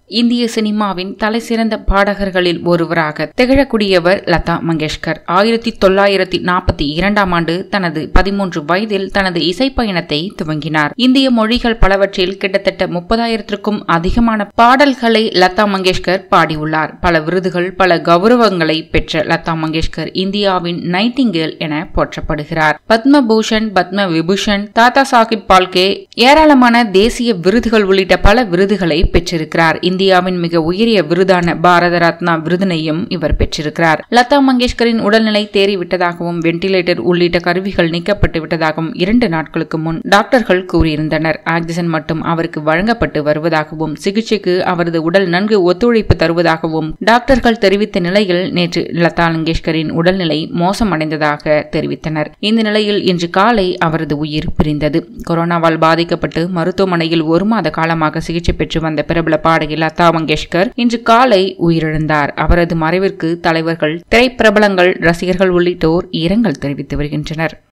இந்திய சினிமாவின் தலைசிறந்த பாடகர்களில் ஒருவராக திகழக்கூடியவர் லதா மங்கேஷ்கர் ஆயிரத்தி தொள்ளாயிரத்தி நாற்பத்தி இரண்டாம் ஆண்டு தனது பதிமூன்று வயதில் தனது இசை பயணத்தை துவங்கினார் இந்திய மொழிகள் பலவற்றில் கிட்டத்தட்ட முப்பதாயிரத்திற்கும் அதிகமான பாடல்களை லதா மங்கேஷ்கர் பாடியுள்ளார் பல விருதுகள் பல கௌரவங்களை பெற்ற லதா மங்கேஷ்கர் இந்தியாவின் நைட்டிங்கேல் என போற்றப்படுகிறார் பத்மபூஷன் பத்ம விபூஷன் தாத்தா சாஹிப் பால்கே ஏராளமான தேசிய விருதுகள் உள்ளிட்ட பல விருதுகளை பெற்றிருக்கிறார் இந்தியாவின் மிக உயரிய விருதான பாரத ரத்னா விருதினையும் இவர் பெற்றிருக்கிறார் லதா மங்கேஷ்கரின் உடல்நிலை தேறிவிட்டதாகவும் வெண்டிலேட்டர் உள்ளிட்ட கருவிகள் நீக்கப்பட்டு விட்டதாகவும் இரண்டு நாட்களுக்கு முன் டாக்டர்கள் கூறியிருந்தனர் ஆக்சிஜன் மட்டும் அவருக்கு வழங்கப்பட்டு வருவதாகவும் சிகிச்சைக்கு அவரது உடல் நன்கு ஒத்துழைப்பு தருவதாகவும் டாக்டர்கள் தெரிவித்த நிலையில் நேற்று லதா மங்கேஷ்கரின் உடல்நிலை மோசமடைந்ததாக தெரிவித்தனர் இந்த நிலையில் இன்று காலை அவரது உயிர் பிரிந்தது கொரோனாவால் பாதிக்கப்பட்டு மருத்துவமனையில் ஒரு மாத காலமாக சிகிச்சை பெற்று வந்த பிரபல பாடகி லதா மங்கேஷ்கர் இன்று காலை உயிரிழந்தார் அவரது மறைவிற்கு தலைவர்கள் திரைப்பிரபலங்கள் ரசிகர்கள் உள்ளிட்டோர் இரங்கல் தெரிவித்து வருகின்றனர்